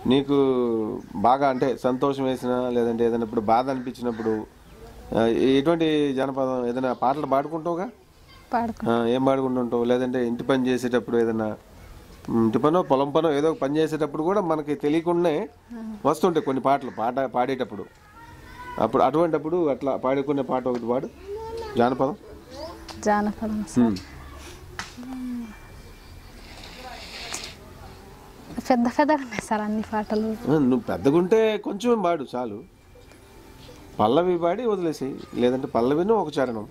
నీకు బాగా అంటే సంతోషం వేసినా లేదంటే ఏదైనా ఇప్పుడు బాధ అనిపించినప్పుడు ఆ, ఎటువంటి జనపదం ఏదైనా పాటలు పాడుకుంటావుగా పాడుకో ఆ, ఏం పాడుకుంటుంటావు లేదంటే ఇంటి పని చేసేటప్పుడు ఏదైనా ఉమ్, ఇంటి పనో పొలం పనో ఏదో ఒక పని చేసేటప్పుడు కూడా మనకి తెలియకుండానే వస్తుంటాయి కొన్ని పాటలు పాట పాడేటప్పుడు అప్పుడు అటువంటప్పుడు అట్లా పాడుకునే పాట ఒకటి పాడు జానపదం జానపదం సార్ ఉమ్. పెద్ద పెద్దగా ఉన్నాయి సార్ అన్ని పాటలు ఆ, నువ్వు పెద్దగుంటే కొంచెం పాడు చాలు పల్లవి పాడి వదిలేసి లేదంటే పల్లవిను ఒక చరణం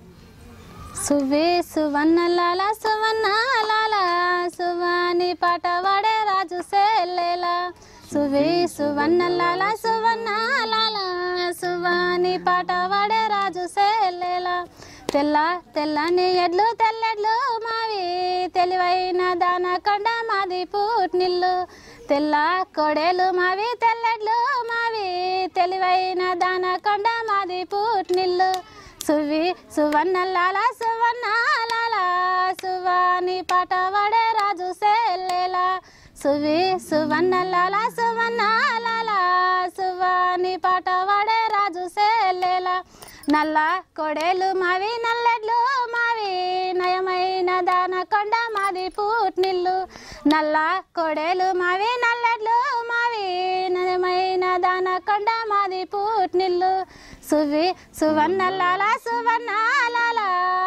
సువే సువన్న లాల సువన్న లాల సువాని పాట వాడే రాజు సేలేలా సువే సువన్న లాల సువన్న లాల సువాని పాట వాడే రాజు సేలేలా తెల్ల తెల్లని ఎడ్లు తెల్లెడ్లు మావి తెలివైన దాన కొండ మాది పూట్నిల్లు తెల్ల కొడేలు మావి తెల్లెడ్లు మావి తెలివైన దాన కొండ మాది పూట్నిల్లు సువి సువన్న లాల సువన్న లాల సువాని పాట వాడే రాజు సేలేలా సువి సువన్న లాల సువన్న లాల సువాని పాట వాడే రాజు సేలేలా నల్ల కొడేలు మావి నల్లెడ్లు మావి నయమైన దాన కొండ మాది పూట్నిల్లు నల్ల కొడేలు మావి నల్లెడ్లు మావి నయమైన దాన కొండ మాది పూట్నిల్లు సువి సువన్న లాల సువన్న లాల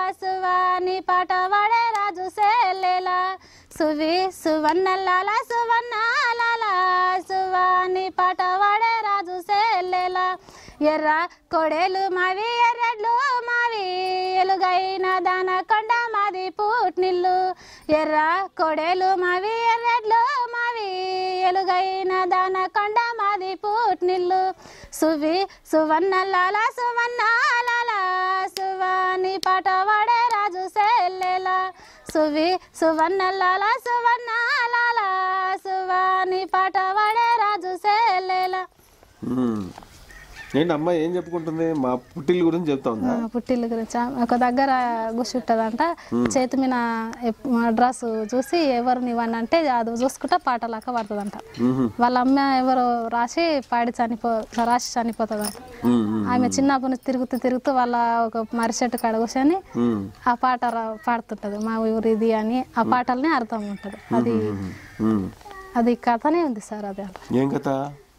సువాని పాట వాడే రాజు సేలేలా సువి సువన్న లాల సువన్న లాల సువాని పాట వాడే రాజు సేలేలా ఎర్ర కొడేలు మావి ఎర్రెడ్లు మావి ఎలుగైన దాన కొండ మాది పూట్నిల్లు ఎర్ర కొడేలు మావి ఎర్రెడ్లు మావి ఎలుగైన దాన కొండ మాది పూట్నిల్లు సువి సువన్న లాల సువన్న లాల సువాని పాట వాడే రాజు సేలేలా సువి సువన్న లాల సువన్న లాల సువాని పాట వాడే రాజు సేలేలా ఉమ్. ఏంటి అమ్మాయి ఏం చెప్పుకుంటుంది మా పుట్టిల్లు గురించి చెప్తా ఉందా ఆ, పుట్టిల్లు గురించి ఆ- ఒక దగ్గర కూర్చుంటుందంట చేతి మీద ఎప్- డ్రెస్ చూసి ఎవరు నీవని అంటే అది చూసుకుంటా పాటలాక పడుతుందంట ఉహు. వాళ్ళ అమ్మ ఎవరో రాసి పాడి చనిపో రాసి చనిపోతుందంట ఉమ్, ఉమ్, ఆమె చిన్నప్పటి నుంచి తిరుగుతూ తిరుగుతూ వాళ్ళ ఒక మర్రి చెట్టు కాడ కూర్చొని ఉమ్, ఆ పాట రా- పాడుతుంటది మా ఊరు ఇది అని ఆ పాటల్ని అర్థం ఉంటుంది అది ఉమ్, ఉమ్. అది కథనే ఉంది సార్ అది ఏం కథ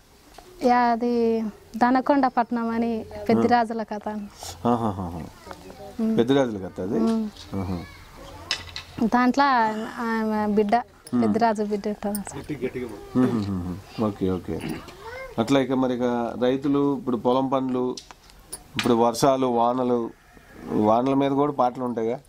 యా, అది దనకొండ పట్నం అని పెద్దిరాజుల కథ ఆహాహాహా. పెద్దరాజుల కథ అది ఆహా. దాంట్లో ఆమె బిడ్డ పెద్దిరాజు బిడ్డ ఉంటుంది సార్ ఉహు, ఉహు. ఓకే ఓకే అట్లా ఇక మరి ఇక రైతులు ఇప్పుడు పొలం పనులు ఇప్పుడు వర్షాలు వానలు వానల మీద కూడా పాటలు ఉంటాయిగా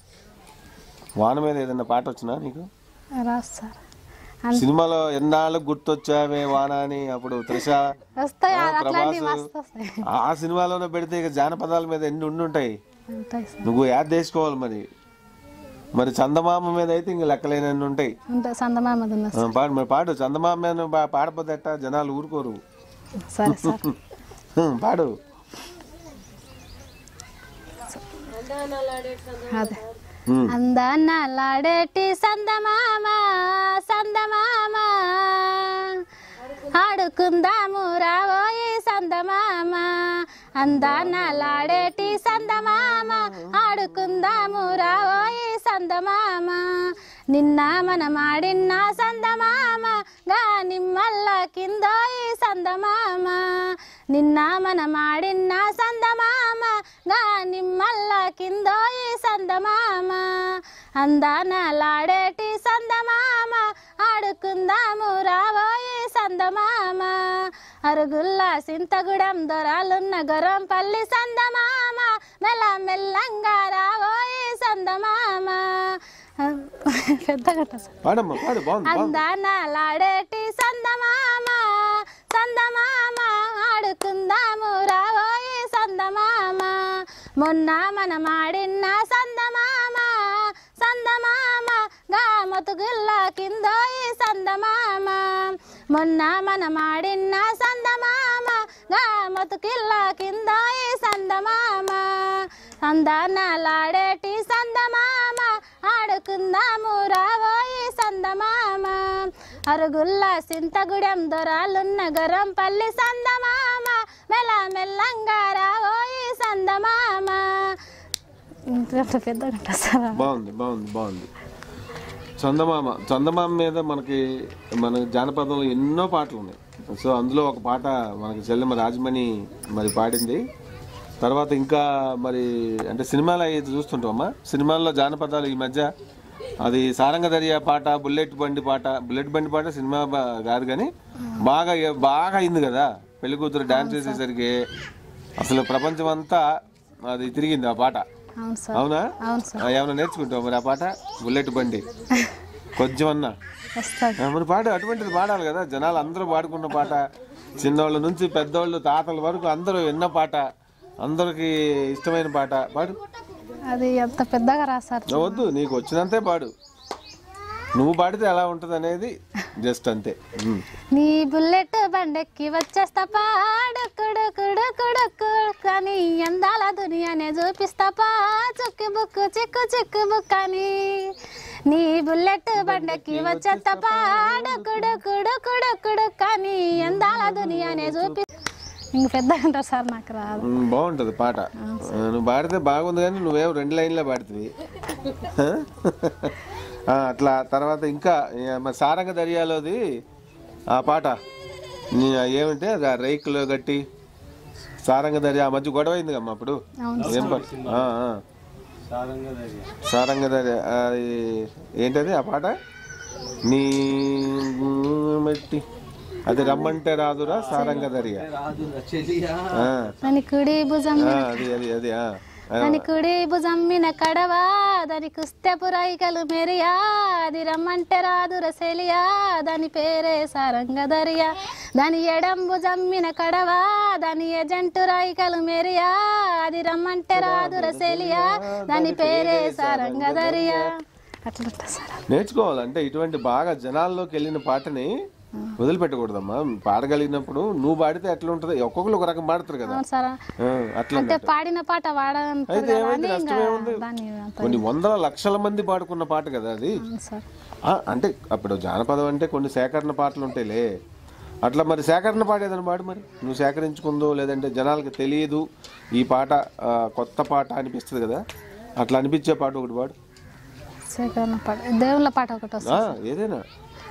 వాన మీద ఏదైనా పాట వచ్చినా నీకు రాదు సార్ సినిమాలో ఎన్నాళ్ళకు గుర్తొచ్చావే వాన అని అప్పుడు త్రిష వస్తాయి ఆ, అట్లాంటివి ప్రభాస్. మస్తు వస్తాయి ఆ ఆ సినిమాలోనే పెడితే ఇక జానపదాల మీద ఎన్ని ఉండి ఉంటాయి ఉంటాయి సార్ నువ్వు యాద్ చేసుకోవాలి మరి మరి చందమామ మీద అయితే ఇంక లెక్కలేనన్ని ఉంటాయి ఉంటాయి సందమామది ఉన్న ఆ, పాడు మరి పాడు చందమామ మీద పా- పాడపోతే ఎట్టా జనాలు ఊరుకోరు సరే సార్ హ్మ్, పాడు అదే హ్మ్. అందనలాడేటి సందమామ సందమామ ఆడుకుందాము రావోయి సందమామ అందనలాడేటి సందమామ ఆడుకుందాము రావోయి సందమామ నిన్న మనమాడిన సందమామ గాని మల్ల కిందోయి సందమామ నిన్న మనమాడిన సందమామ గాని మల్ల కిందోయి సందమామ అందానలాడేటి సందమామ ఆడుకుందాము రావోయి సందమామ అరుగుల్లా సింతగుడం దొరాలున్న గొరంపల్లి సందమామ మెల్ల మెల్లంగా రావోయి సందమామ పెద్దగా ఉంటుంది సార్. పాడమ్మా పాడు బాగుంది బాగుంది అందానలాడేటి సందమామ సందమామ ఆడుకుందాము రావోయి సందమామ మొన్న మనం ఆడిన సందమామ సందమామ గామతుగుల్ల కిందోయి సందమామ మొన్న మనం ఆడిన సందమామ గామతుకిల్ల కిందోయి సందమామ సందనాలాడేటి సందమామ ఆడుకుందాము రావోయి సందమామ అరుగుల్ల సింతగుడెం దొరాలున్న గరం పల్లి సందమామ మెల్ల మెల్లంగా రావోయి సందమామ ఇంత పెద్దగా ఉంటుంది సార్ బాగుంది బాగుంది బాగుంది చందమామ చందమామ మీద మనకి మన జానపదంలో ఎన్నో పాటలు ఉన్నాయి సో అందులో ఒక పాట మనకి చెల్లెమ్మ రాజమణి మరి పాడింది తర్వాత ఇంకా మరి అంటే సినిమాలు అవి చూస్తుంటామా సినిమాల్లో జానపదాలు ఈ మధ్య అది సారంగ దర్యా పాట బుల్లెట్ బండి పాట బుల్లెట్ బండి పాట సినిమా బా- కాదు కానీ బాగా బాగా అయింది కదా పెళ్లి కూతురు డాన్స్ చేసేసరికి అసలు ప్రపంచం అంతా అది తిరిగింది ఆ పాట అవును సార్ అవునా అవును సార్ ఆ, ఏమైనా నేర్చుకుంటావు మరి ఆ పాట బుల్లెట్ బండి కొంచెం అన్నా వస్తుంది ఆ, మరి పాట అటువంటిది పాడాలి కదా జనాలు అందరూ పాడుకున్న పాట చిన్నవాళ్ళ నుంచి పెద్దవాళ్ళు తాతల వరకు అందరూ విన్న పాట అందరికి ఇష్టమైన పాట పాడు అది ఎంత పెద్దగా రాశారు నా వద్దు నీకు వచ్చినంతే పాడు నువ్వు పాడితే ఎలా ఉంటుంది అనేది జస్ట్ అంతే ఉమ్. నీ బుల్లెట్ బండెక్కి వచ్చేస్తా పాడు కుడు కుడు కుడు కుడు కానీ ఎందాల దునియానే చూపిస్తా పా చుక్కు బుక్కు చిక్కు చిక్కు బుక్ అని నీ బుల్లెట్ బండెక్కి వచ్చేస్తా పాడు కుడు కుడు కుడు కుడు కానీ ఎందాల దునియానే చూపి ఇంక పెద్దగా అంటారు సార్ నాకు రాదు ఉమ్, బాగుంటుంది పాట ఆ, నువ్వు పాడితే బాగుంది కానీ నువ్వేం రెండు లైన్లే పాడుతుంది అట్లా తర్వాత ఇంకా ఏ, మరి సారంగ దర్యాలోది ఆ పాట నీ- ఏమంటే అది ఆ రైకులో గట్టి సారంగ దర్యా ఆ మధ్య గొడవ అయింది కమ్మా అప్పుడు అవును ఏం పాట ఆ, ఆ. సారంగ దర్యా అది ఏంటది ఆ పాట నీ మట్టి అది రమ్మంటే రాదురా సారంగ దర్యా ఆ, దాని కుడి భుజం ఆ, అది అది అది ఆ. ఆ, దాని కుడి భుజం మీద కడవా దాని కుస్తెపు రైకలు మెరియా అది రమ్మంటే రాదు రసెలియా దాని పేరే సారంగదరియా దాని ఎడం భుజం మీద కడవా దాని ఎజంటు రైకలు మెరియా అది రమ్మంటే రాదు రసెలియా దాని పేరే సారంగదరియా అట్లా ఉంటుంది సార్ నేర్చుకోవాలంటే ఇటువంటి బాగా జనాల్లోకి వెళ్ళిన పాటని వదిలిపెట్టకూడదమ్మా పాడగలిగినప్పుడు నువ్వు పాడితే ఎట్లా ఉంటుంది ఒక్కొక్కరు ఒక రకం పాడతారు కదా అవును సార్ ఆ, అట్లా అంటే పాడిన పాట వాడంటారు అయితే కదా ఏమైంది అని ఇంకా నష్టమేముంది దాన్ని అంత కొన్ని వందల లక్షల మంది పాడుకున్న పాట కదా అది అవును సార్ ఆ, అంటే అప్పుడు జానపదం అంటే కొన్ని సేకరణ పాటలు ఉంటాయిలే అట్లా మరి సేకరణ పాట ఏదైనా పాడు మరి నువ్వు సేకరించుకుందో లేదంటే జనాలకి తెలియదు ఈ పాట ఆ, కొత్త పాట అనిపిస్తుంది కదా అట్లా అనిపించే పాట ఒకటి పాడు సేకరణ పాట దేవుళ్ళ పాట ఒకటి వస్తుంది ఆ, ఏదైనా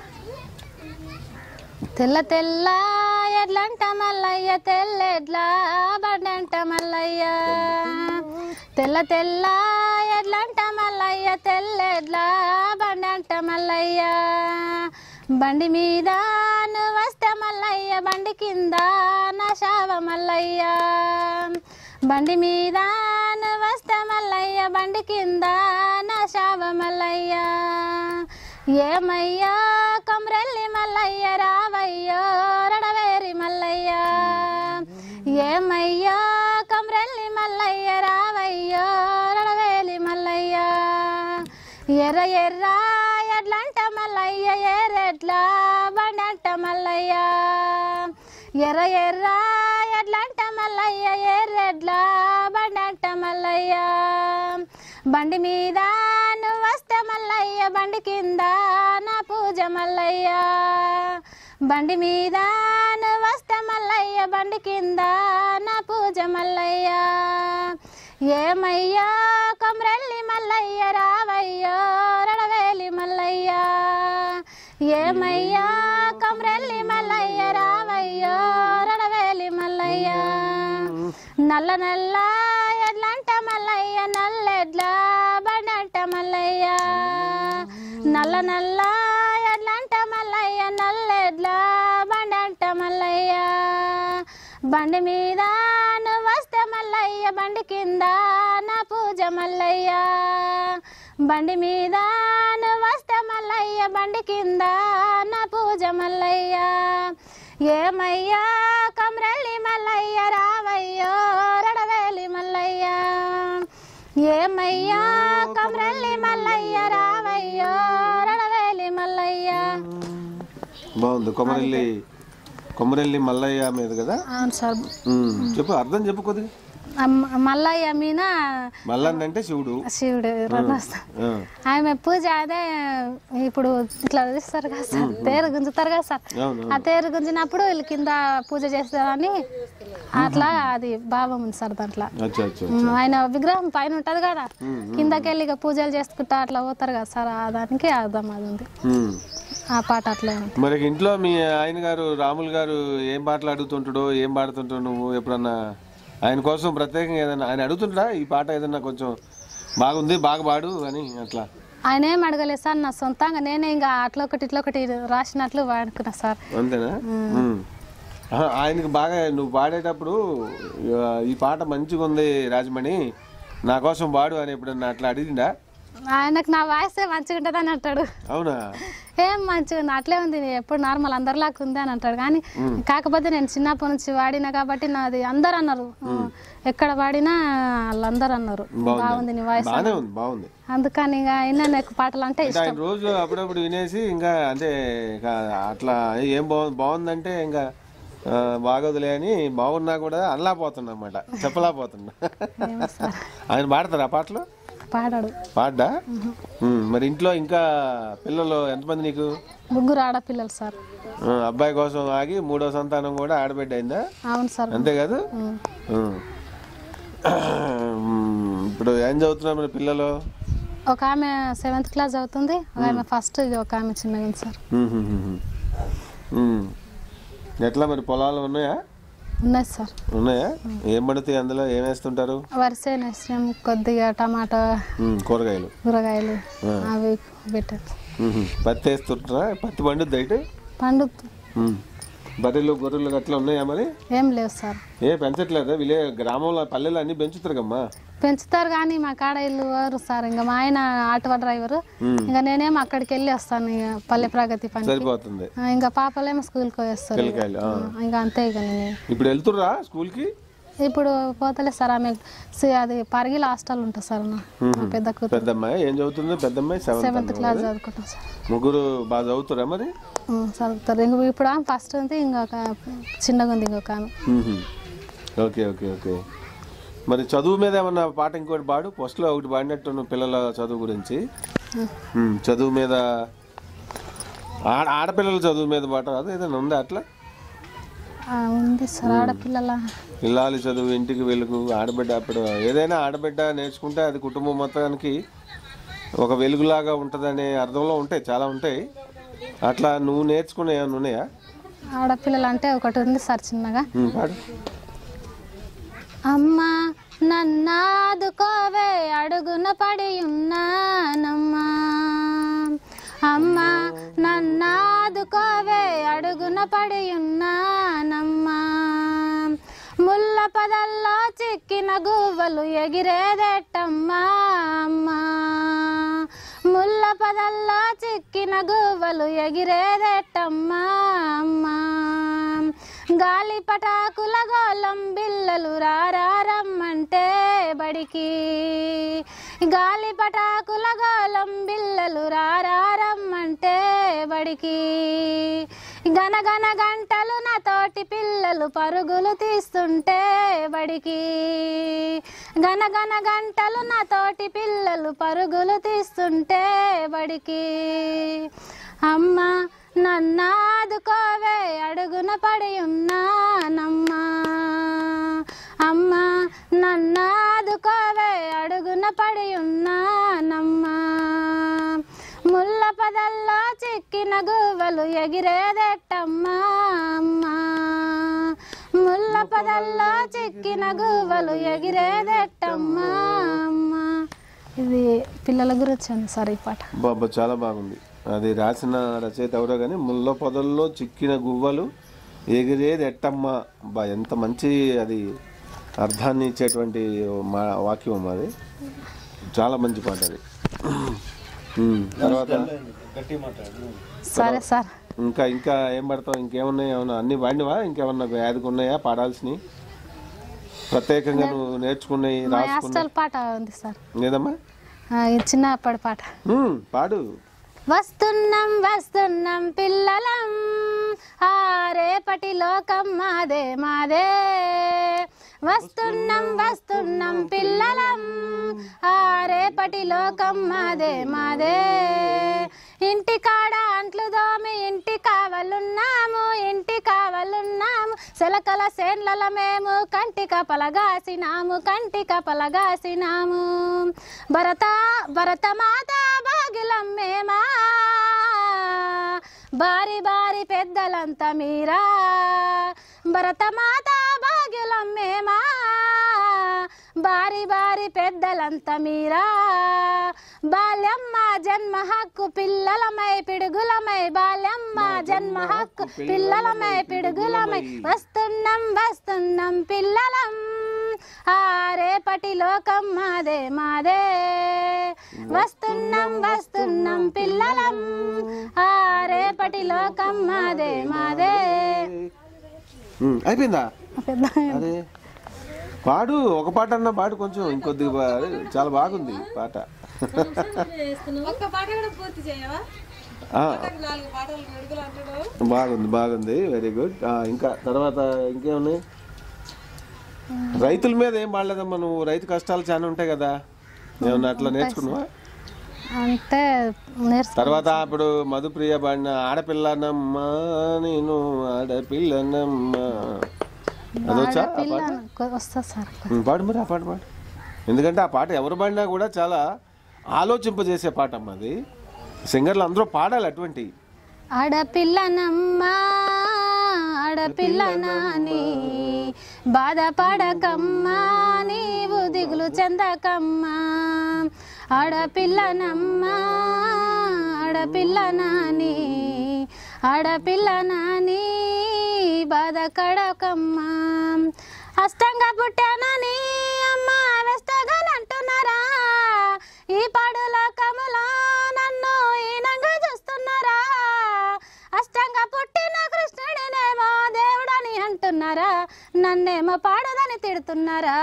తెల్ల తెల్ల ఎడ్లంట మల్లయ్య తెల్లెడ్ల బండంట మల్లయ్య తెల్ల తెల్ల ఎడ్లంట మల్లయ్య తెల్లెడ్ల బండంట మల్లయ్య బండి మీద నువ్వు వస్తే మల్లయ్య బండి కింద నా శావ మల్లయ్య బండి మీద నువ్వు వస్తే మల్లయ్య బండి కింద నా శావ మల్లయ్య ఏమయ్యా కొమరెల్లి మల్లయ్య రావయ్యో రడవేరి మల్లయ్య ఏమయ్యా కొమరెల్లి మల్లయ్య రావయ్యో రడవేలి మల్లయ్య ఎర్ర ఎర్ర ఎడ్లంట మల్లయ్య ఎర్రెడ్ల బండంట మల్లయ్య ఎర్ర ఎర్ర ఎడ్లంట మల్లయ్య ఎర్రెడ్ల బండంట మల్లయ్య బండి మీద నువ్వు వస్తే మల్లయ్య బండి కింద నా పూజ మల్లయ్య బండి మీద నువ్వు వస్తే మల్లయ్య బండి కింద నా పూజ మల్లయ్య ఏమయ్యా కొమరెల్లి మల్లయ్య రావయ్యో రడవేలి మల్లయ్య ఏమయ్యా కొమరెల్లి మల్లయ్య రావయ్యో రడవేలి మల్లయ్య నల్ల నల్ల ఎడ్లంట మల్లయ్య నల్లెడ్ల బండంట మల్లయ్య నల్ల నల్ల ఎడ్లంట మల్లయ్య నల్లెడ్ల బండంట మల్లయ్య బండి మీద నువ్వు వస్తే మల్లయ్య బండి కింద నా పూజ మల్లయ్య బండి మీద నువ్వు వస్తే మల్లయ్య బండి కింద నా పూజ మల్లయ్య ఏమయ్యా కమరల్లి మల్లయ్య రావయ్యో రడవేలి మల్లయ్య ఏమయ్యా కమరల్లి మల్లయ్య రావయ్యో రడవేలి మల్లయ్య బాగుంది కొమరెల్లి కొమరెల్లి మల్లయ్య మీద కదా అవును సార్ ఉమ్, చెప్పు అర్థం చెప్పు కొద్దిగా అమ్మ- మల్లయ్య మీన మల్లన్న అంటే శివుడు శివుడు రెండు వస్తాయి. ఆ, ఆమె పూజ అదే ఇప్పుడు ఇట్లా తీస్తారు కదా సార్ తేరు గుంజుతారు కదా సార్ అవును ఆ తేరు గుంజినప్పుడు వీళ్ళు కింద పూజ చేస్తారని అట్లా అది భావం ఉంది సార్ దాంట్లో అచ్చా అచ్చా ఉమ్, ఆయన విగ్రహం పైన ఉంటది కదా కిందకెళ్ళి ఇక పూజలు చేసుకుంటా అట్లా పోతారు కదా సార్ ఆ దానికి అర్థం అది ఉంది ఉమ్. ఆ పాట అట్లే ఉంది మరి ఇంట్లో మీ ఆయన గారు రాములు గారు ఏం పాటలు అడుగుతుంటాడో ఏం పాడుతుంటావు నువ్వు ఎప్పుడన్నా ఆయన కోసం ప్రత్యేకంగా ఏదన్నా ఆయన అడుగుతుంటా ఈ పాట ఏదన్నా కొంచెం బాగుంది బాగా పాడు అని అట్లా ఆయన ఏం అడగలేదు సార్ నా సొంతంగా నేనే ఇంకా అట్లా ఒకటి ఇట్లా ఒకటి రాసినట్లు వాడుకున్నా సార్ అంతేనా ఉమ్. ఆహా, ఆయనకి బాగా నువ్వు పాడేటప్పుడు ఆ, ఈ పాట మంచిగా ఉంది రాజమణి నా కోసం పాడు అని ఎప్పుడన్నా అట్లా అడిగిందా ఆయనకు నా వాయిస్ మంచిగా ఉంటుంది అని అంటాడు అవునా ఏం మంచిగా ఉంది అట్లే ఉంది ఎప్పుడు నార్మల్ అందరిలాగా ఉంది అని అంటాడు కానీ కాకపోతే నేను చిన్నప్పటి నుంచి వాడినా కాబట్టి నాది అందరు అన్నారు ఎక్కడ వాడినా వాళ్ళందరూ అన్నారు బాగుంది నీ వాయిస్ బాగానే ఉంది బాగుంది అందుకని ఇక అయినా నాకు పాటలు అంటే అంటే ఆయన రోజు అప్పుడప్పుడు వినేసి ఇంకా అంటే ఇక అట్లా ఏం బాగుంది బాగుందంటే ఇంకా ఆ, బాగోదులే అని బాగున్నా కూడా అనలాపోతున్నా అనమాట చెప్పలేకపోతున్నా ఆయన పాడతారు ఆ పాటలు పాడాడు పాడ్డా ఉమ్, మరి ఇంట్లో ఇంకా పిల్లలు ఎంతమంది నీకు ముగ్గురు ఆడపిల్లలు సార్ ఆ, అబ్బాయి కోసం ఆగి మూడో సంతానం కూడా ఆడబిడ్డ అయిందా అవును సార్ అంతే కాదు ఉమ్. ఉమ్. ఉమ్, ఇప్పుడు ఏం చదువుతున్నారు మరి పిల్లలు ఒక ఆమె సెవెంత్ క్లాస్ అవుతుంది ఒక ఆమె ఫస్ట్ ఒక ఆమె చిన్నగా ఉంది సార్ ఉమ్, ఉమ్, ఉమ్, ఉమ్. ఎట్లా మరి పొలాలు ఉన్నాయా ఉన్నాయి సార్ ఉన్నాయా ఏం పడుతాయి అందులో ఏం వేస్తుంటారు వరిసే నేసినాం కొద్దిగా టమాటా ఉమ్, కూరగాయలు కూరగాయలు అవి పెట్టారు ఉహు. పత్తి వేస్తుంటారా పత్తి పండుద్ది అయితే పండు బర్రెలు గొర్రెలు అట్లా ఉన్నాయా మరి ఏం లేవు సార్ ఏ పెంచట్లేదా విలే గ్రామంలో పల్లెలు అన్ని పెంచుతారు కమ్మా పెంచుతారు కానీ మా కాడ ఇల్లు వారు సార్ ఇంకా మా ఆయన ఆటో డ్రైవరు ఇంకా నేనేమో అక్కడికి వెళ్ళి వస్తాను ఇక పల్లె ప్రగతి పని సరిపోతుంది ఇంకా పాపలేమో స్కూల్కి పోయేస్తారు ఇక. పిల్లకాయలు ఆ. ఇంకా అంతే ఇక నేను ఇప్పుడు వెళ్తుర్రా స్కూల్కి ఇప్పుడు పోతలే సార్ ఆమె సి- అది పరిగిల హాస్టల్ ఉంటుంది సార్ నా మా పెద్ద కూతురు పెద్దమ్మాయి ఏం చదువుతుంది పెద్దమ్మాయి సెవెంత్ సెవెంత్ క్లాస్ చదువుకుంటాం సార్ ముగ్గురు బాగా చదువుతురా మరి ఉమ్, చదువుతారు ఇంక ఇప్పుడు ఆమె ఫస్ట్ ఉంది ఇంకొక చిన్నగా ఉంది ఇంకొక ఆమె మ్మ్. ఓకే ఓకే ఓకే మరి చదువు మీద ఏమన్నా పాట ఇంకోటి పాడు ఫస్ట్లో ఒకటి పాడినట్టు నువ్వు పిల్లల చదువు గురించి మ్మ్. చదువు మీద ఆడ ఆడపిల్లల చదువు మీద పాట రాదు ఏదైనా ఉందా అట్లా ఆ, ఉంది సార్ ఆడపిల్లల పిల్లాలి చదువు ఇంటికి వెలుగు ఆడబిడ్డ అప్పుడు ఏదైనా ఆడబిడ్డ నేర్చుకుంటే అది కుటుంబం మొత్తానికి ఒక వెలుగులాగా ఉంటుందనే అర్థంలో ఉంటాయి చాలా ఉంటాయి అట్లా నువ్వు నేర్చుకునే ఏమైనా ఉన్నాయా ఆడపిల్లలు అంటే ఒకటి ఉంది సార్ చిన్నగా మ్మ్, పాడు అమ్మా నన్నాదుకోవే అడుగున పడి ఉన్నానమ్మా అమ్మా నన్నాదుకోవే అడుగున పడి ఉన్నానమ్మా ముళ్ళ పదల్లో చిక్కిన గువ్వలు ఎగిరేదెట్టమ్మా అమ్మా ముళ్ళ పదల్లో చిక్కిన గువ్వలు ఎగిరేదెట్టమ్మా అమ్మా గాలి పటాకుల గోళం బిల్లలు రారమ్మంటే బడికి గాలి పటాకుల గోళం బిల్లలు రారమ్మంటే బడికి గనగన గంటలు నా తోటి పిల్లలు పరుగులు తీస్తుంటే బడికి గనగన గంటలు నా తోటి పిల్లలు పరుగులు తీస్తుంటే బడికి అమ్మా నన్నాదుకోవే అడుగున పడి ఉన్నానమ్మా అమ్మా నన్నాదుకోవే అడుగున పడి ఉన్నానమ్మా ముళ్ళ పదల్లో చిక్కిన గువ్వలు ఎగిరేదెట్టమ్మా అమ్మా ముళ్ళ పదల్లో చిక్కిన గువ్వలు ఎగిరేదెట్టమ్మా అమ్మా ఇది పిల్లల గురించి ఉంది సార్ ఈ పాట బాబా చాలా బాగుంది అది రాసిన రచయిత ఎవరో కానీ ముళ్ళ పొదల్లో చిక్కిన గువ్వలు ఎగిరేది ఎట్టమ్మ బా ఎంత మంచి అది అర్థాన్ని ఇచ్చేటువంటి మా వాక్యం అది చాలా మంచి పాట అది ఉమ్, తర్వాత సరే సార్ ఇంకా ఇంకా ఏం పడతావు ఇంకేమున్నాయి ఏమన్నా అన్ని వాడినవా ఇంకేమన్నా వ్యాధికి ఉన్నాయా పాడాల్సినవి ప్రత్యేకంగా నువ్వు నేర్చుకున్నాయి మా రాసుకున్నాయి హాస్టల్ పాట ఉంది సార్ లేదమ్మా ఆ, ఇది చిన్నప్పటి పాట ఉమ్, పాడు వస్తున్నాం వస్తున్నాం పిల్లలం ఆ రేపటి లోకం మాదే మాదే వస్తున్నాం వస్తున్నాం పిల్లలం ఆ రేపటి లోకం మాదే మాదే ఇంటి కాడ అంట్లు దోమి ఇంటి కావలున్నాము ఇంటి కావలున్నాము సెలకల సేన్ల మేము కంటి కపలగాసినాము కంటి కపలగాసినాము భరత భరత మాత భాగ్యులం మేమా బారి బారి పెద్దలంతా మీరా భరత మాత భాగ్యులం మేమా బారి బారి పెద్దలంతా మీరా బాల్యమ్మ జన్మ హక్కు పిల్లలమై పిడుగులమై బాల్యమ్మ జన్మ హక్కు పిల్లలమై పిడుగులమై వస్తున్నాం వస్తున్నాం పిల్లలం ఆ రేపటి లోకం మాదే మాదే వస్తున్నాం వస్తున్నాం పిల్లలం ఆ రేపటి లోకం మాదే మాదే ఉమ్, అయిపోయిందా అదే పాడు ఒక పాట అన్న పాడు కొంచెం ఇంకొద్దిగా పా- చాలా బాగుంది పాట ఒక్క పాట కూడా పూర్తి చేయవా ఆ, నాలుగు పాటలు విడుదల అంటున్నావు బాగుంది బాగుంది వెరీ గుడ్ ఇంకా తర్వాత ఇంకేమున్నాయి రైతుల మీద ఏం పాడలేదమ్మా నువ్వు రైతు కష్టాలు చాలా ఉంటాయి కదా ఏమన్నా అట్లా నేర్చుకున్నావా అంటే నేర్చు తర్వాత ఇప్పుడు మధుప్రియ పాడిన ఆడపిల్లనమ్మా నేను ఆడపిల్లనమ్మా అదొచ్చా ఆ పిల్ల పాట వస్తా సార్ ఉమ్, పాడు మరి ఆ పాట పాడు ఎందుకంటే ఆ పాట ఎవరు పాడినా కూడా చాలా ఆలోచింపజేసే పాట అమ్మా అది సింగర్లు అందరూ పాడాలి అటువంటి ఆడపిల్లనమ్మా ఆడపిల్లనాని బాధపడకమ్మా నీవు దిగులు చెందకమ్మా ఆడపిల్లనమ్మా ఆడపిల్లనాని ఆడపిల్లనాని బాధ కడకమ్మా అష్టంగా పుట్టానని అమ్మ వెస్తగానంటున్నారా ఈ పాడు లోకములో నన్ను ఈనంగా చూస్తున్నారా అష్టంగా పుట్టిన కృష్ణుడినేమో దేవుడని అంటున్నారా నన్నేమో పాడదని తిడుతున్నారా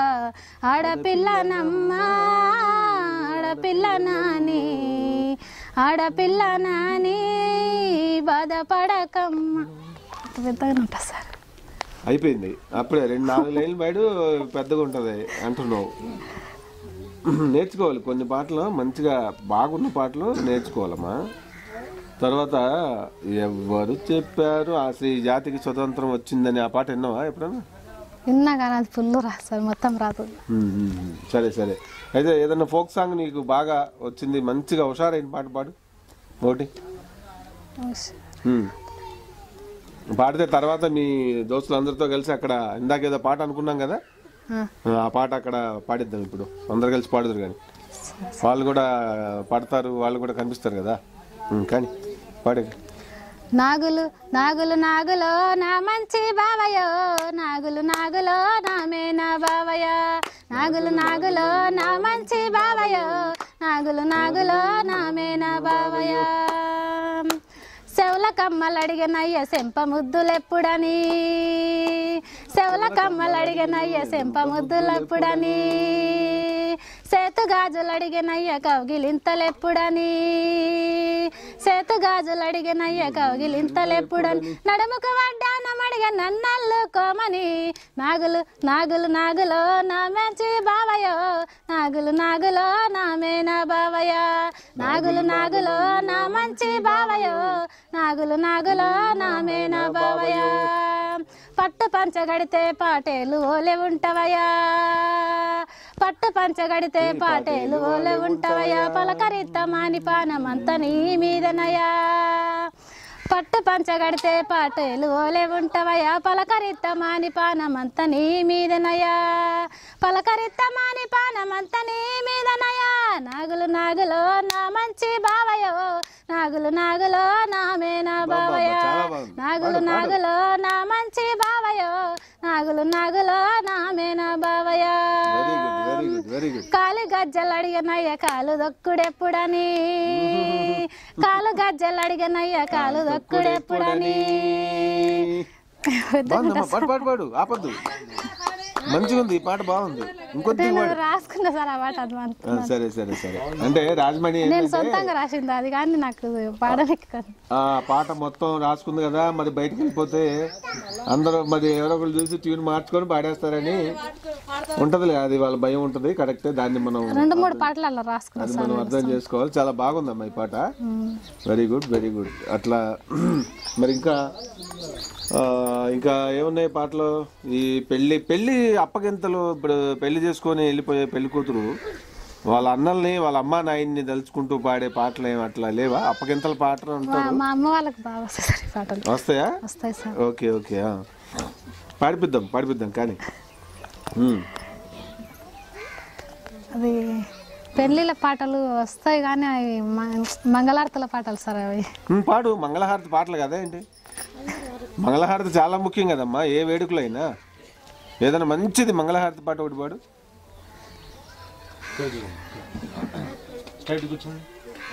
ఆడపిల్లనమ్మా ఆడపిల్ల నాని ఆడపిల్ల నాని బాధపడకమ్మా పెద్దగా ఉంటా సార్ అయిపోయింది అప్పుడే రెండు నాలుగు లైన్లు బయట పెద్దగా ఉంటుంది అంటున్నావు నేర్చుకోవాలి కొన్ని పాటలు మంచిగా బాగున్న పాటలు నేర్చుకోవాలమ్మా తర్వాత ఎవరు చెప్పారు అసలు ఈ జాతికి స్వతంత్రం వచ్చిందని ఆ పాట విన్నావా ఎప్పుడన్నా విన్నా కానీ అది ఫుల్ రా సార్ మొత్తం రాదు ఉమ్, ఉమ్, ఉమ్. సరే సరే అయితే ఏదన్నా ఫోక్ సాంగ్ నీకు బాగా వచ్చింది మంచిగా హుషారైన పాట పాడు ఒకటి ఉమ్. పాడితే తర్వాత మీ దోస్తులందరితో కలిసి అక్కడ ఇందాక ఏదో పాట అనుకున్నాం కదా ఆ, ఆ పాట అక్కడ పాడిద్దాం ఇప్పుడు అందరు కలిసి పాడుదురు కానీ వాళ్ళు కూడా పాడతారు వాళ్ళు కూడా కనిపిస్తారు కదా ఉమ్, కానీ పాడే నాగులు నాగులు నాగులో నా మంచి బావయో నాగులు నాగులో నా మేనా బావయ్య నాగులు నాగులో నా మంచి బావయో నాగులు నాగులో నా మేనా బావయ్య సెవల కమ్మలు అడిగినయ్య సెంప ముద్దులెప్పుడని సెవల కమ్మలు అడిగినయ్య సెంప ముద్దులెప్పుడని సేతు గాజులు అడిగినయ్య కౌగిలింతలెప్పుడని సేతు గాజులు అడిగినయ్య కౌగిలింతలెప్పుడని నడుముకు వడ్డానమడిగ నన్నల్లు కోమని నాగులు నాగులు నాగులో నా మంచి బావయో నాగులు నాగులో నా మేనా బావయ్య నాగులు నాగులో నా మంచి బావయో నాగులు నాగులో నా మేనా బావయ్య పట్టు పంచగడితే పాటేలు ఓలే ఉంటవయ్యా పట్టు పంచగడితే పాటేలు ఓలే ఉంటవయ్యా పలకరిత్త మాని పానమంత నీ మీదనయా పట్టు పంచగడితే పాటేలు ఓలే ఉంటవయ్యా పలకరిత్త మాని పానమంత నీ మీదనయా పలకరిత్త మాని పానమంత నీ మీదనయా నాగులు నాగులో నా మంచి బావయో నాగులు నాగులో నా మేనా బావయ్య చాలా బాగుంది. నాగులు నాగులో నా మంచి బావయో నాగులు నాగులో నా మేనా బావయ్య very good very good very good కాలు గజ్జలు అడిగినయ్య కాలు దొక్కుడెప్పుడని కాలు గజ్జలు అడిగినయ్య కాలు దొక్కుడెప్పుడని బాగుందమ్మా పాడు పాడు పాడు ఆపద్దు మంచిగా ఉంది ఈ పాట బాగుంది ఇంకొద్ది నేను రాసుకున్నా సార్ ఆ పాట అది మన- ఆ, సరే సరే సరే అంటే రాజమణి నేను ఏంటంటే సొంతంగా రాసింది అది కానీ నాకు పాడడానికి కాదు ఆ పాట మొత్తం రాసుకుంది కదా మరి బయటకు వెళ్ళిపోతే అందరూ మరి ఎవరో ఒకరు చూసి ట్యూన్ మార్చుకొని పాడేస్తారని ఉంటది అది వాళ్ళ భయం ఉంటది కరెక్టే దాన్ని మనం రెండు మూడు పాటలు అలా రాసుకున్నా అది మనం అర్థం చేసుకోవాలి చాలా బాగుందమ్మా ఈ పాట వెరీ గుడ్ వెరీ గుడ్ అట్లా మరి ఇంకా ఆ, ఇంకా ఏమున్నాయి పాటలు ఈ పెళ్లి పెళ్లి అప్పగింతలు ఇప్పుడు పెళ్లి చేసుకొని వెళ్ళిపోయే పెళ్లి కూతురు వాళ్ళ అన్నల్ని వాళ్ళ అమ్మా నాయన్ని తలుచుకుంటూ పాడే పాటలు ఏమి అట్లా లేవా అప్పగింతల పాటలు మా అంటారు మా అమ్మ వాళ్ళకి బాగా వస్తాయి సార్ ఈ పాటలు వస్తాయా వస్తాయి సార్ ఓకే ఓకే ఆ. పాడిపిద్దాం పాడిపిద్దాం కానీ ఉమ్. అది పెళ్ళిళ్ళ పాటలు వస్తాయి కానీ అవి మ- మంగళారతుల పాటలు సార్ అవి ఉమ్, పాడు మంగళహారతి పాటలు కదా ఏంటి మంగళహారతి చాలా ముఖ్యం కదమ్మా ఏ వేడుకలైనా ఏదైనా మంచిది మంగళహారతి పాట ఒకటి పాడు స్ట్రైట్ కూర్చోండి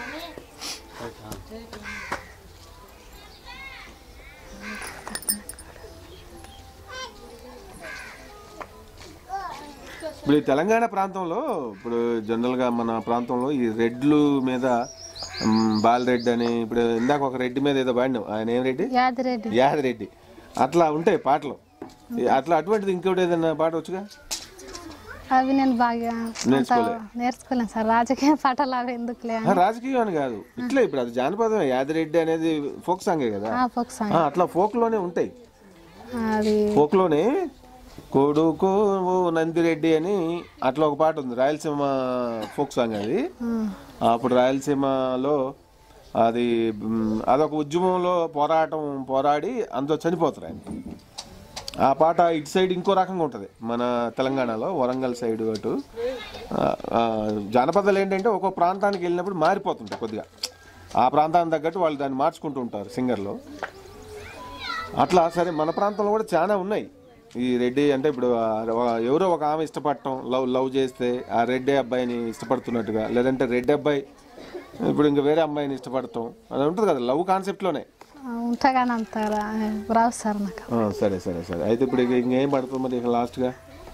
ఇప్పుడు ఈ తెలంగాణ ప్రాంతంలో ఇప్పుడు జనరల్గా మన ప్రాంతంలో ఈ రెడ్లు మీద ఉమ్, బాలరెడ్డి అని ఇప్పుడు ఇందాక ఒక రెడ్డి మీద ఏదో పాడినాం ఆయన ఏం రెడ్డి యాదిరెడ్డి యాదరెడ్డి అట్లా ఉంటాయి పాటలు అట్లా అటువంటిది ఇంకోటి ఏదైనా పాట వచ్చుగా అవి నేను బాగా అంత నేర్చుకోలే. నేర్చుకోలేను సార్ రాజకీయ పాటలు అవి ఎందుకులే ఆ, రాజకీయం అని కాదు ఇట్లా ఇప్పుడు అది జానపదం యాదిరెడ్డి అనేది ఫోక్ సాంగే కదా ఆ ఫోక్ సాంగ్ ఆ, అట్లా ఫోక్ లోనే ఉంటాయి అది ఫోక్ లోనే కొడుకు ఓ నందిరెడ్డి అని అట్లా ఒక పాట ఉంది రాయలసీమ ఫోక్ సాంగ్ అది ఉమ్, అప్పుడు రాయలసీమలో అది మ్, అదొక ఉద్యమంలో పోరాటం పోరాడి అందులో చనిపోతారు ఆయన ఆ పాట ఇటు సైడ్ ఇంకో రకంగా ఉంటుంది మన తెలంగాణలో వరంగల్ సైడ్ అటు ఆ, ఆ, జానపదాలు ఏంటంటే ఒక్కో ప్రాంతానికి వెళ్ళినప్పుడు మారిపోతుంటాయి కొద్దిగా ఆ ప్రాంతానికి తగ్గట్టు వాళ్ళు దాన్ని మార్చుకుంటూ ఉంటారు సింగర్లో అట్లా సరే మన ప్రాంతంలో కూడా చాలా ఉన్నాయి ఈ రెడ్డి అంటే ఇప్పుడు ఆ ఎవరో ఒక ఆమె ఇష్టపడటం లవ్ లవ్ చేస్తే ఆ రెడ్డి అబ్బాయిని ఇష్టపడుతున్నట్టుగా లేదంటే రెడ్డి అబ్బాయి ఇప్పుడు ఇంకా వేరే అమ్మాయిని ఇష్టపడటం అది ఉంటుంది కదా లవ్ కాన్సెప్ట్లోనే ఆ, ఉంటా కానీ అంత రా- రావు సార్ నాకు ఆ, సరే సరే సరే అయితే ఇప్పుడు ఇక ఇంకేం పడుతుంది మరి ఇక లాస్ట్గా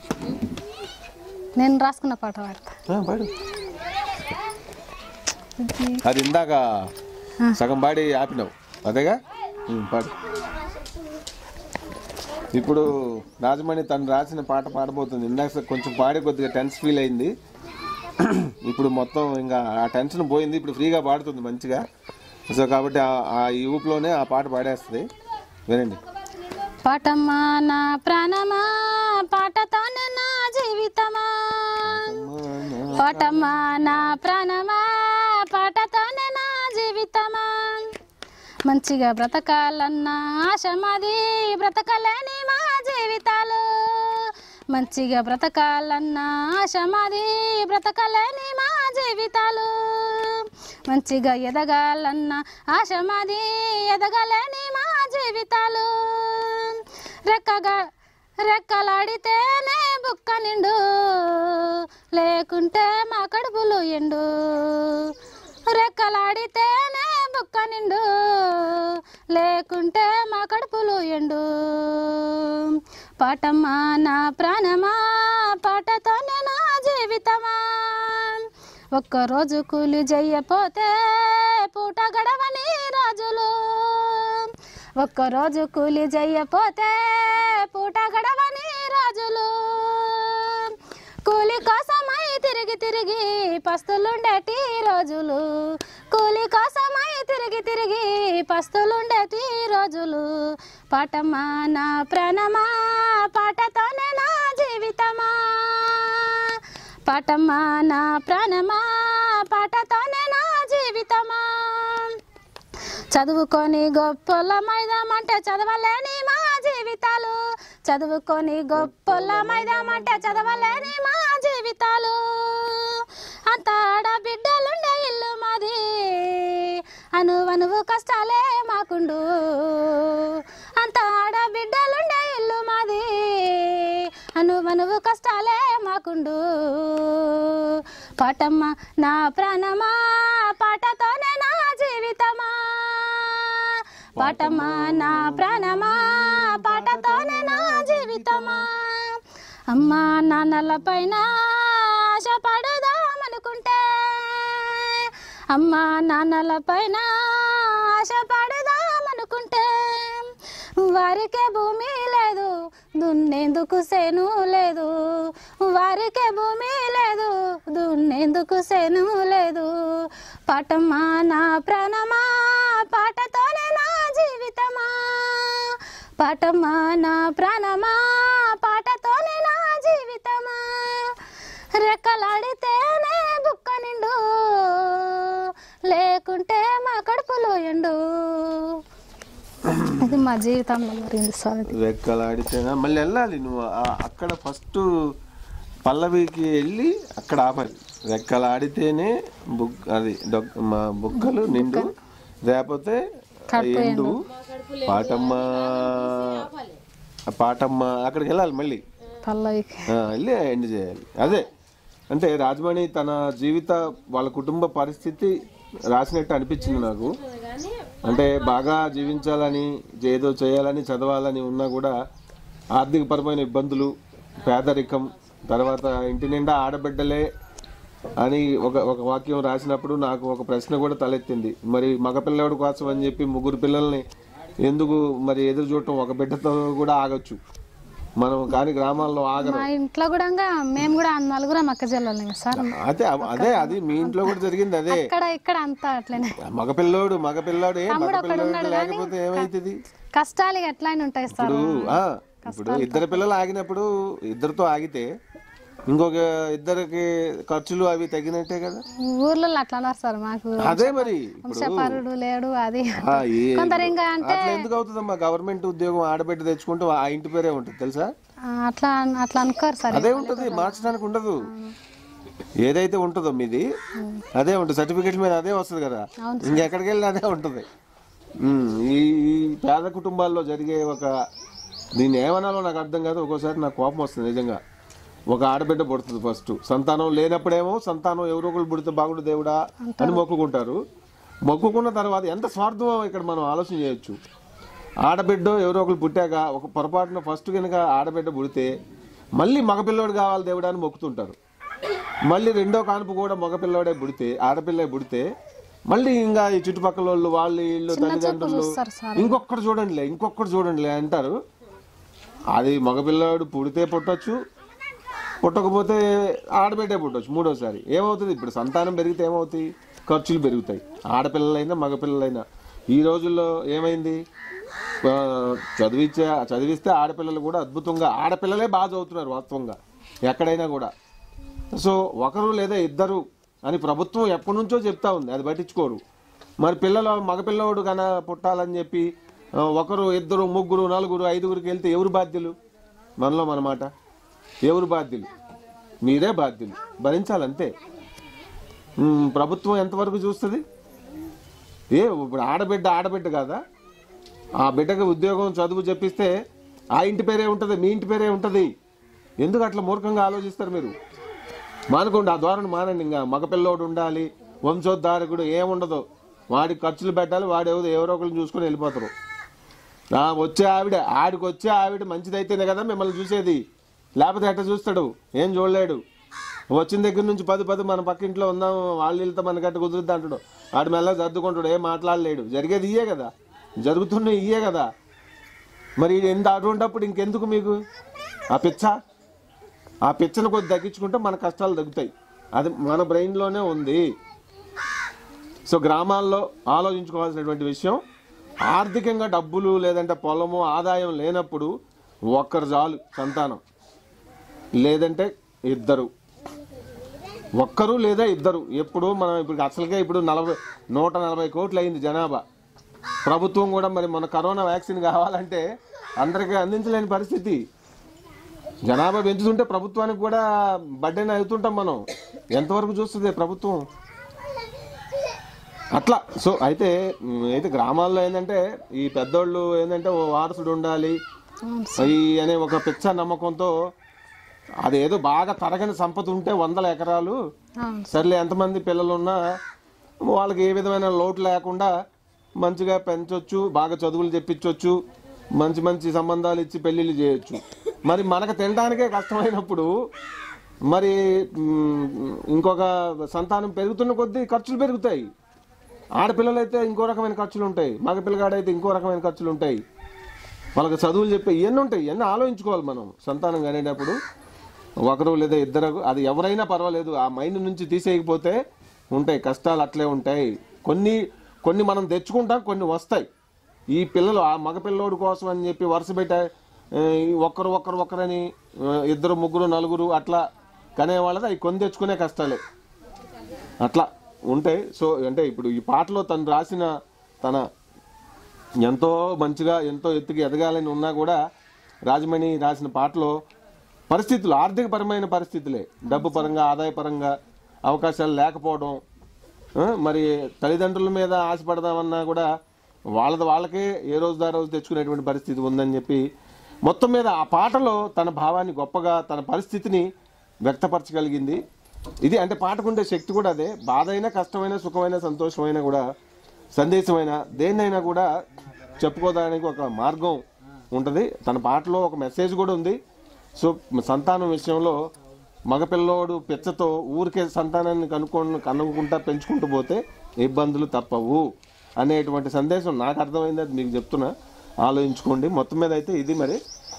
నేను రాసుకున్న పాట పాడతా ఆ, పాడు అది ఇందాక సగం పాడి ఆపినావు అదేగా ఉమ్, పాడు ఇప్పుడు రాజమణి తను రాసిన పాట పాడబోతుంది ఇందాక కొంచెం పాడే కొద్దిగా టెన్స్ ఫీల్ అయింది ఇప్పుడు మొత్తం ఇంకా ఆ టెన్షన్ పోయింది ఇప్పుడు ఫ్రీగా పాడుతుంది మంచిగా సో కాబట్టి ఆ- ఆ ఈ ఊపులోనే ఆ పాట పాడేస్తుంది వినండి పాటమ్మా నా ప్రాణమా పాటతోనే నా జీవితమా పాటమ్మా నా ప్రాణమా పాటతోనే నా జీవితమా మంచిగా బ్రతకాలన్న ఆశ మాది బ్రతకలేని మా జీవితాలు మంచిగా బ్రతకాలన్న ఆశ మాది బ్రతకలేని మా జీవితాలు మంచిగా ఎదగాలన్న ఆశ మాది ఎదగలేని మా జీవితాలు రెక్కగా రెక్కలాడితేనే బుక్క నిండు లేకుంటే మా కడుపులు ఎండు రెక్కలాడితేనే బుక్క నిండు లేకుంటే మా కడుపులు ఎండు పాటమ్మా నా ప్రాణమా పాటతోనే నా జీవితమా ఒక్కరోజు కూలి చెయ్యపోతే పూట గడవని రాజులు ఒక్కరోజు కూలి చెయ్యపోతే పూట గడవని రాజులు కూలి కోసమై తిరిగి తిరిగి పస్తులుండేటి రోజులు కూలి కోసమై తిరిగి తిరిగి పస్తులుండేటి రోజులు పాటమ్మా నా ప్రాణమా పాటతోనే నా జీవితమా పాటమ్మా నా ప్రాణమా పాటతోనే నా జీవితమా చదువుకొని గొప్పల మైదామంటే చదవలేని మా జీవితాలు చదువుకొని గొప్పల మైదామంటే చదవలేని మా జీవితాలు అంత ఆడబిడ్డలుండే ఇల్లు మాది అనువనువు కష్టాలే మాకుండు అంత ఆడబిడ్డలుండే ఇల్లు మాది అనువనువు కష్టాలే మాకుండు పాటమ్మ నా ప్రాణమా పాటతోనే నా జీవితమా పాటమ్మా నా ప్రాణమా పాటతోనే నా జీవితమా అమ్మా నాన్నల పైన ఆశ పడదామనుకుంటే అమ్మా నాన్నల పైన ఆశ పడదామనుకుంటే వారికే భూమి లేదు దున్నేందుకు సేను లేదు వారికే భూమి లేదు దున్నేందుకు సేను లేదు పాటమ్మా నా ప్రాణమా పాటతోనే నా జీవితమా పాటమ్మా నా ప్రాణమా పాటతోనే నా జీవితమా రెక్కలాడితేనే బుక్క నిండు లేకుంటే మా కడుపులో ఎండు ఇది మా జీవితంలో జరిగింది సార్ ఇది రెక్కలాడితేనా మళ్ళీ వెళ్ళాలి నువ్వు ఆ- అక్కడ ఫస్ట్ పల్లవికి వెళ్ళి అక్కడ ఆపాలి రెక్కలాడితేనే బుక్ అది డొక్- మా బుక్కలు నిండు లేకపోతే ఎండు పాటమ్మ పాటమ్మ అక్కడికి వెళ్ళాలి మళ్ళీ పల్లవికి ఆ, వెళ్ళి ఎండ్ చేయాలి అదే అంటే రాజమణి తన జీవిత వాళ్ళ కుటుంబ పరిస్థితి రాసినట్టు అనిపించింది నాకు అంటే బాగా జీవించాలని ఏదో చేయాలని చదవాలని ఉన్నా కూడా ఆర్థికపరమైన ఇబ్బందులు పేదరికం తర్వాత ఇంటి నిండా ఆడబిడ్డలే అని ఒక ఒక వాక్యం రాసినప్పుడు నాకు ఒక ప్రశ్న కూడా తలెత్తింది మరి మగపిల్లవాడి కోసం అని చెప్పి ముగ్గురు పిల్లల్ని ఎందుకు మరి ఎదురు చూడటం ఒక బిడ్డతో కూడా ఆగొచ్చు మనం కానీ గ్రామాల్లో ఆగరు మా ఇంట్లో కూడా మేము కూడా నలుగురం అక్క చెల్లెలు సార్ అదే అదే అది మీ ఇంట్లో కూడా జరిగింది అదే ఇక్కడ ఇక్కడ అంతా అట్లనే మగపిల్లోడు మగపిల్లాడు ఏ మగపిల్లోడు లేకపోతే ఏమైతుంది కష్టాలు ఎట్లయినా ఉంటాయి సార్ ఇప్పుడు ఆ, ఇప్పుడు ఇద్దరు పిల్లలు ఆగినప్పుడు ఇద్దరితో ఆగితే ఇంకొక ఇద్దరికి ఖర్చులు అవి తగ్గినట్టే కదా ఊర్లో అట్లా అన్నారు సార్ మాకు అదే మరి ఇప్పుడు వంశపరుడు లేడు అది ఆ, ఏ- కొందరు ఇంకా అంటే అట్లా ఎందుకు అవుతుందమ్మా గవర్నమెంట్ ఉద్యోగం ఆడబిడ్డ తెచ్చుకుంటే ఆ ఇంటి పేరే ఉంటుంది తెలుసా ఆ, అట్లా అట్లా అనుకోరు సార్ అదే ఉంటది మార్చడానికి ఉండదు ఏదైతే ఉంటుందో మీది అదే ఉంటుంది సర్టిఫికెట్ మీద అదే వస్తుంది కదా ఇంకెక్కడికి వెళ్ళినా అదే ఉంటుంది ఉమ్, ఈ ఈ పేద కుటుంబాల్లో జరిగే ఒక దీన్ని ఏమనాలో నాకు అర్థం కాదు ఒక్కోసారి నాకు కోపం వస్తుంది నిజంగా ఒక ఆడబిడ్డ పుడుతుంది ఫస్ట్ సంతానం లేనప్పుడేమో సంతానం ఎవరో ఒకరు పుడితే బాగుండు దేవుడా అని మొక్కుకుంటారు మొక్కుకున్న తర్వాత ఎంత స్వార్థమో ఇక్కడ మనం ఆలోచన చేయొచ్చు ఆడబిడ్డ ఎవరో ఒకరు పుట్టాక ఒక పొరపాటున ఫస్ట్ కనుక ఆడబిడ్డ పుడితే మళ్ళీ మగపిల్లోడు కావాలి దేవుడా అని మొక్కుతుంటారు మళ్ళీ రెండో కానుపు కూడా మగపిల్లోడే పుడితే ఆడపిల్లే పుడితే మళ్ళీ ఇంకా ఈ చుట్టుపక్కల వాళ్ళు వాళ్ళు వీళ్ళు తల్లిదండ్రులు చూస్తారు సార్ ఇంకొకటి చూడండిలే ఇంకొకటి చూడండిలే అంటారు అది మగపిల్లాడు పుడితే పుట్టొచ్చు పుట్టకపోతే ఆడబిడ్డే పుట్టొచ్చు మూడోసారి ఏమవుతుంది ఇప్పుడు సంతానం పెరిగితే ఏమవుతాయి ఖర్చులు పెరుగుతాయి ఆడపిల్లలైనా మగపిల్లలైనా ఈ రోజుల్లో ఏమైంది ఆ, చదివించే చదివిస్తే ఆడపిల్లలు కూడా అద్భుతంగా ఆడపిల్లలే బాగా చదువుతున్నారు వాస్తవంగా ఎక్కడైనా కూడా సో ఒకరు లేదా ఇద్దరు అని ప్రభుత్వం ఎప్పటి నుంచో చెప్తా ఉంది అది పట్టించుకోరు మరి పిల్లలు మగపిల్లవాడు కన పుట్టాలని చెప్పి ఆ, ఒకరు ఇద్దరు ముగ్గురు నలుగురు ఐదుగురికి వెళ్తే ఎవరు బాధ్యులు మనలో మన మాట ఎవరు బాధ్యులు మీరే బాధ్యులు భరించాలంతే ఉమ్, ప్రభుత్వం ఎంతవరకు చూస్తుంది ఏ ఇప్పుడు ఆడబిడ్డ ఆడబిడ్డ కాదా ఆ బిడ్డకి ఉద్యోగం చదువు చెప్పిస్తే ఆ ఇంటి పేరే ఉంటుంది మీ ఇంటి పేరే ఉంటుంది ఎందుకు అట్లా మూర్ఖంగా ఆలోచిస్తారు మీరు మానుకోండి ఆ ధోరణి మానండి ఇంకా మగపిల్లోడు ఉండాలి వంశోద్ధారకుడు ఏముండదు వాడికి ఖర్చులు పెట్టాలి వాడు ఎవరు ఎవరో ఒకరిని చూసుకొని వెళ్ళిపోతారు ఆ వచ్చే ఆవిడ ఆడికి వచ్చే ఆవిడ మంచిదైతేనే కదా మిమ్మల్ని చూసేది లేకపోతే ఎట్ట చూస్తాడు ఏం చూడలేడు వచ్చిన దగ్గర నుంచి పది పది మన పక్కింట్లో ఉందాం వాళ్ళ వీళ్ళతో మనకట్ట కుదురుద్ది అంటాడు ఆడి మెల్ల సర్దుకుంటాడు ఏం మాట్లాడలేడు జరిగేది ఇయ్యే కదా జరుగుతున్నాయి ఇయ్యే కదా మరి ఎంత అటువంటిప్పుడు ఇంకెందుకు మీకు ఆ పిచ్చ ఆ పిచ్చను కొద్ది తగ్గించుకుంటే మన కష్టాలు తగ్గుతాయి అది మన బ్రెయిన్లోనే ఉంది సో గ్రామాల్లో ఆలోచించుకోవాల్సినటువంటి విషయం ఆర్థికంగా డబ్బులు లేదంటే పొలము ఆదాయం లేనప్పుడు ఒక్కరు చాలు సంతానం లేదంటే ఇద్దరు ఒక్కరు లేదా ఇద్దరు ఎప్పుడు మనం ఇప్పుడు అసలుకే ఇప్పుడు నలభై నూట నలభై కోట్లు అయింది జనాభా ప్రభుత్వం కూడా మరి మన కరోనా వ్యాక్సిన్ కావాలంటే అందరికీ అందించలేని పరిస్థితి జనాభా పెంచుతుంటే ప్రభుత్వానికి కూడా బడ్డెన్ అవుతుంటాం మనం ఎంతవరకు చూస్తుంది ప్రభుత్వం అట్లా సో అయితే ఉమ్, అయితే గ్రామాల్లో ఏంటంటే ఈ పెద్దోళ్ళు ఏంటంటే ఓ వారసుడు ఉండాలి ఈ అనే ఒక పిచ్చ నమ్మకంతో అదేదో బాగా తరగని సంపద ఉంటే వందల ఎకరాలు అవును సర్లే ఎంతమంది పిల్లలు ఉన్నా వాళ్ళకి ఏ విధమైన లోటు లేకుండా మంచిగా పెంచవచ్చు బాగా చదువులు చెప్పించవచ్చు మంచి మంచి సంబంధాలు ఇచ్చి పెళ్లిళ్ళు చేయొచ్చు మరి మనకు తినడానికే కష్టమైనప్పుడు మరి మ్, ఇంకొక సంతానం పెరుగుతున్న కొద్దీ ఖర్చులు పెరుగుతాయి ఆడపిల్లలైతే ఇంకో రకమైన ఖర్చులు ఉంటాయి మగ పిల్లగాడైతే ఇంకో రకమైన ఖర్చులు ఉంటాయి వాళ్ళకి చదువులు చెప్పే ఇవన్నీ ఉంటాయి ఇవన్నీ ఆలోచించుకోవాలి మనం సంతానం కనేటప్పుడు ఒకరు లేదా ఇద్దరు అది ఎవరైనా పర్వాలేదు ఆ మైండ్ నుంచి తీసేయకపోతే ఉంటాయి కష్టాలు అట్లే ఉంటాయి కొన్ని కొన్ని మనం తెచ్చుకుంటాం కొన్ని వస్తాయి ఈ పిల్లలు ఆ మగ పిల్లోడు కోసం అని చెప్పి వరుస పెట్ట ఒక్కరు ఒక్కరు ఒక్కరని ఆ, ఇద్దరు ముగ్గురు నలుగురు అట్లా కనే వాళ్ళది అవి కొని తెచ్చుకునే కష్టాలే అట్లా ఉంటాయి సో అంటే ఇప్పుడు ఈ పాటలో తను రాసిన తన ఎంతో మంచిగా ఎంతో ఎత్తుకి ఎదగాలని ఉన్నా కూడా రాజమణి రాసిన పాటలో పరిస్థితులు ఆర్థికపరమైన పరిస్థితులే డబ్బు పరంగా ఆదాయ పరంగా అవకాశాలు లేకపోవడం ఆ, మరి తల్లిదండ్రుల మీద ఆశపడదామన్నా కూడా వాళ్ళది వాళ్ళకే ఏ రోజు దా రోజు తెచ్చుకునేటువంటి పరిస్థితి ఉందని చెప్పి మొత్తం మీద ఆ పాటలో తన భావాన్ని గొప్పగా తన పరిస్థితిని వ్యక్తపరచగలిగింది ఇది అంటే పాటకుండే శక్తి కూడా అదే బాధ అయినా కష్టమైన సుఖమైన సంతోషమైన కూడా సందేశమైన దేన్నైనా కూడా చెప్పుకోవడానికి ఒక మార్గం ఉంటుంది తన పాటలో ఒక మెసేజ్ కూడా ఉంది సో సంతానం విషయంలో మగపిల్లోడు పిచ్చతో ఊరికే సంతానాన్ని కనుక్కో కనుక్కుంటా పెంచుకుంటూ పోతే ఇబ్బందులు తప్పవు అనేటువంటి సందేశం నాకు అర్థమైంది అది మీకు చెప్తున్నా ఆలోచించుకోండి మొత్తం మీద అయితే ఇది మరి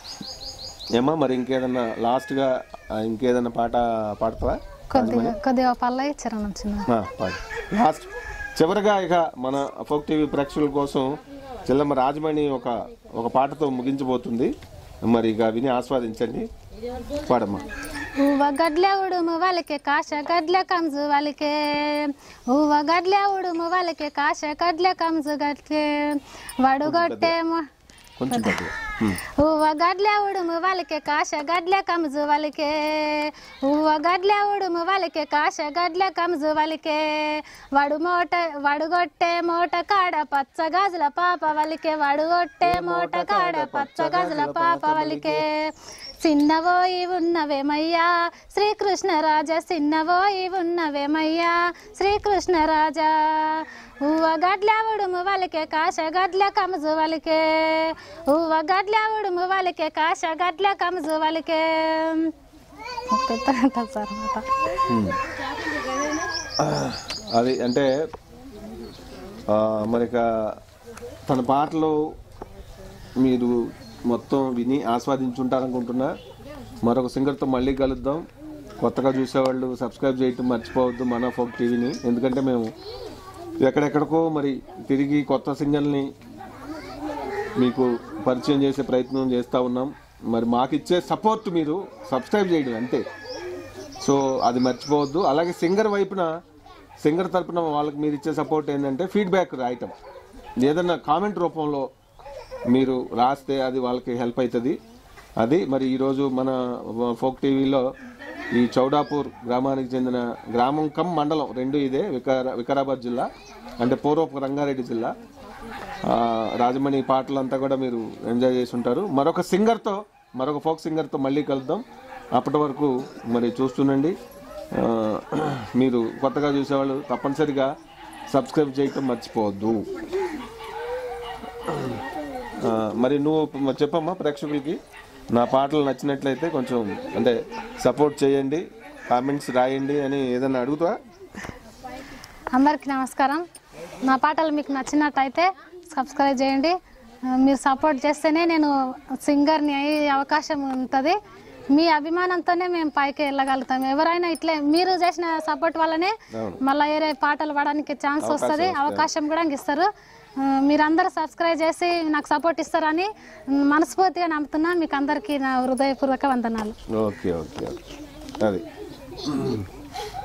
ఏమా మరి ఇంకేదన్నా లాస్ట్గా ఆ, ఇంకేదన్నా పాట పాడతావా కొద్దిగా కొద్దిగా పల్ల ఇచ్చారు చిన్న ఆ, పాడు లాస్ట్ చివరిగా ఇక మన ఫోక్ టీవీ ప్రేక్షకుల కోసం చెల్లమ్మ రాజమణి ఒక ఒక పాటతో ముగించబోతుంది మరి ఇక విని ఆస్వాదించండి పాడమ్మా ಹೂವ ಗಡ್ಲೆ ಉಡುಮು ವಲಿಕೆ ಕಾಶ ಗಡ್ಲೆ ಕಮ್ಸು ವಲಿಕೆ ಹೂವ ಗಡ್ಲೆ ಉಡುಮು ವಲಿಕೆ ಕಾಶ ಗಡ್ಲೆ ಕಮ್ಸು ಗಡ್ಲೆ ವಡುಗೊಟ್ಟೆ ಮ- కొంచెం గట్టిగా ఉమ్. ಹೂವ ಗಡ್ಲೆ ಉಡುಮು ವಲಿಕೆ ಕಾಶ ಗಡ್ಲೆ ಕಮ್ಸು ವಲಿಕೆ ಹೂವ ಗಡ್ಲೆ ಉಡುಮು ವಲಿಕೆ ಕಾಶ ಗಡ್ಲೆ ಕಮ್ಸು ವಲಿಕೆ వడు మోట వడుగొట్టే మోట కాడ పచ్చ గాజుల పాప వలికే వడుగొట్టే మోట కాడ పచ్చ గాజుల పాప వలికే చిన్నవోయి ఉన్నవేమయ్యా శ్రీకృష్ణ రాజా చిన్నవోయి ఉన్నవేమయ్యా శ్రీకృష్ణ రాజా హూవ గడ్ల ఉడుము వలికే కాశ గడ్ల కమజు వలికే హూవ గడ్ల ఉడుము వలికే కాశ గడ్ల కమజు వలికే పెద్ద ఉంటుంది సార్ మాట అది అంటే ఆ, మరి ఇక తన పాటలు మీరు మొత్తం విని ఆస్వాదించుంటారనుకుంటున్నా మరొక సింగర్తో మళ్ళీ కలుద్దాం కొత్తగా చూసేవాళ్ళు సబ్స్క్రైబ్ చేయటం మర్చిపోవద్దు మన ఫోక్ టీవీని ఎందుకంటే మేము ఎక్కడెక్కడికో మరి తిరిగి కొత్త సింగర్ని మీకు పరిచయం చేసే ప్రయత్నం చేస్తూ ఉన్నాం మరి మాకు ఇచ్చే సపోర్ట్ మీరు సబ్స్క్రైబ్ చేయడం అంతే సో అది మర్చిపోవద్దు అలాగే సింగర్ వైపున సింగర్ తరపున వాళ్ళకి మీరు ఇచ్చే సపోర్ట్ ఏంటంటే ఫీడ్బ్యాక్ రాయటం ఏదన్నా కామెంట్ రూపంలో మీరు రాస్తే అది వాళ్ళకి హెల్ప్ అవుతుంది అది మరి ఈరోజు మన ఫోక్ టీవీలో ఈ చౌడాపూర్ గ్రామానికి చెందిన గ్రామం కమ్ మండలం రెండు ఇదే వికారా వికారాబాద్ జిల్లా అంటే పూర్వపు రంగారెడ్డి జిల్లా ఆ, రాజమణి పాటలంతా కూడా మీరు ఎంజాయ్ చేసి ఉంటారు మరొక సింగర్తో మరొక ఫోక్ సింగర్తో మళ్ళీ కలుద్దాం అప్పటి వరకు మరి చూస్తుండండి ఆ, మీరు కొత్తగా చూసేవాళ్ళు తప్పనిసరిగా సబ్స్క్రైబ్ చేయటం మర్చిపోవద్దు ఆ, మరి నువ్వు మ- చెప్పమ్మా ప్రేక్షకులకి నా పాటలు నచ్చినట్లయితే కొంచెం అంటే సపోర్ట్ చేయండి కామెంట్స్ రాయండి అని ఏదైనా అడుగుతా అందరికీ నమస్కారం నా పాటలు మీకు నచ్చినట్టయితే సబ్స్క్రైబ్ చేయండి ఆ, మీరు సపోర్ట్ చేస్తేనే నేను సింగర్ని అయ్యే అవకాశం ఉంటుంది మీ అభిమానంతోనే మేము పైకి వెళ్ళగలుగుతాం ఎవరైనా ఇట్లే మీరు చేసిన సపోర్ట్ వల్లనే మళ్ళీ వేరే పాటలు పాడడానికి ఛాన్స్ వస్తుంది అవకాశం కూడా ఇస్తారు ఆ, మీరందరూ సబ్స్క్రైబ్ చేసి నాకు సపోర్ట్ ఇస్తారని మనస్ఫూర్తిగా నమ్ముతున్నా మీకు అందరికీ నా హృదయపూర్వక వందనాలు ఓకే ఓకే ఓకే అది